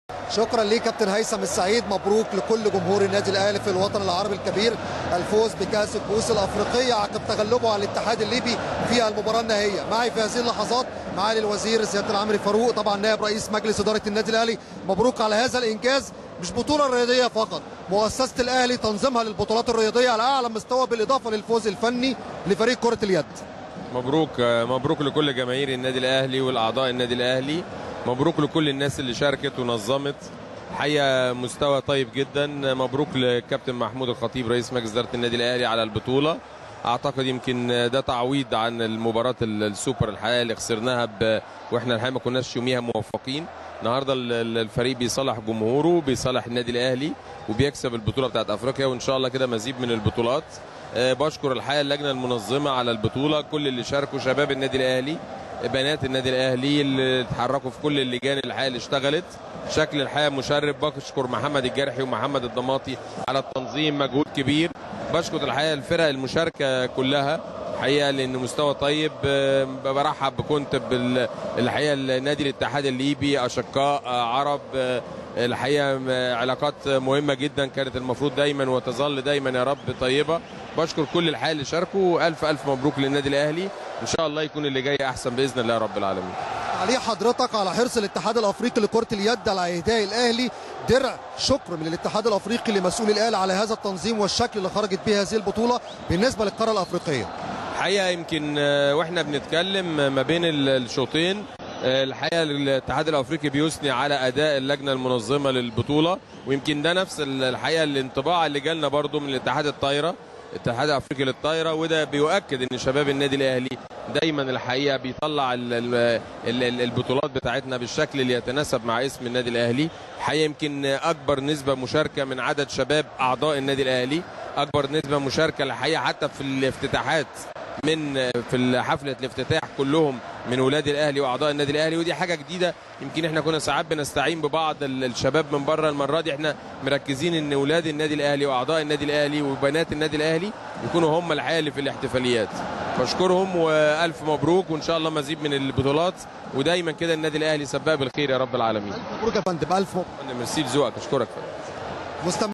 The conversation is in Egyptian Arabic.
شكرا ليك كابتن هيثم السعيد مبروك لكل جمهور النادي الاهلي في الوطن العربي الكبير الفوز بكاس الكؤوس الافريقيه عقب تغلبه على الاتحاد الليبي في المباراه النهائيه معي في هذه اللحظات معالي الوزير سياده العمري فاروق طبعا نائب رئيس مجلس اداره النادي الاهلي مبروك على هذا الانجاز مش بطوله رياضيه فقط مؤسسه الاهلي تنظيمها للبطولات الرياضيه على اعلى مستوى بالاضافه للفوز الفني لفريق كره اليد مبروك مبروك لكل جماهير النادي الاهلي والاعضاء النادي الاهلي مبروك لكل الناس اللي شاركت ونظمت حقيقه مستوى طيب جدا مبروك للكابتن محمود الخطيب رئيس مجلس اداره النادي الاهلي على البطوله اعتقد يمكن ده تعويض عن المباراه السوبر الحقيقه اللي خسرناها ب... واحنا الحقيقه ما كناش يوميها موفقين النهارده الفريق بيصالح جمهوره بيصالح النادي الاهلي وبيكسب البطوله بتاعت افريقيا وان شاء الله كده مزيد من البطولات بشكر الحقيقه اللجنه المنظمه على البطوله كل اللي شاركوا شباب النادي الاهلي بنات النادي الاهلي اللي اتحركوا في كل اللجان الحقيقه اللي اشتغلت شكل الحقيقه مشرف بشكر محمد الجرحي ومحمد الضماطي على التنظيم مجهود كبير بشكر الحقيقه الفرق المشاركه كلها الحقيقه لان مستوى طيب برحب بكنت الحقيقه النادي الاتحاد الليبي اشقاء عرب الحقيقه علاقات مهمه جدا كانت المفروض دايما وتظل دايما يا رب طيبه بشكر كل الحقيقه اللي شاركوا الف الف مبروك للنادي الاهلي ان شاء الله يكون اللي جاي احسن باذن الله رب العالمين عليه حضرتك على حرص الاتحاد الافريقي لكره اليد على اهداء الاهلي درع شكر من الاتحاد الافريقي لمسؤول الاهلي على هذا التنظيم والشكل اللي خرجت به هذه البطوله بالنسبه للقاره الافريقيه الحقيقه يمكن واحنا بنتكلم ما بين الشوطين الحقيقه الاتحاد الافريقي بيثني على اداء اللجنه المنظمه للبطوله ويمكن ده نفس الحقيقه الانطباع اللي جالنا برضو من الاتحاد الطايره الاتحاد الافريقي للطايره وده بيؤكد ان شباب النادي الاهلي دايما الحقيقه بيطلع البطولات بتاعتنا بالشكل اللي يتناسب مع اسم النادي الاهلي الحقيقه يمكن اكبر نسبه مشاركه من عدد شباب اعضاء النادي الاهلي اكبر نسبه مشاركه الحقيقه حتى في الافتتاحات من في حفله الافتتاح كلهم من ولاد الاهلي واعضاء النادي الاهلي ودي حاجه جديده يمكن احنا كنا ساعات بنستعين ببعض الشباب من بره المره دي احنا مركزين ان ولاد النادي الاهلي واعضاء النادي الاهلي وبنات النادي الاهلي يكونوا هم الحقيقه اللي في الاحتفاليات بشكرهم والف مبروك وان شاء الله مزيد من البطولات ودايما كده النادي الاهلي سباق بالخير يا رب العالمين الف مبروك يا فندم الف مبروك ميرسي لذوقك اشكرك مستمع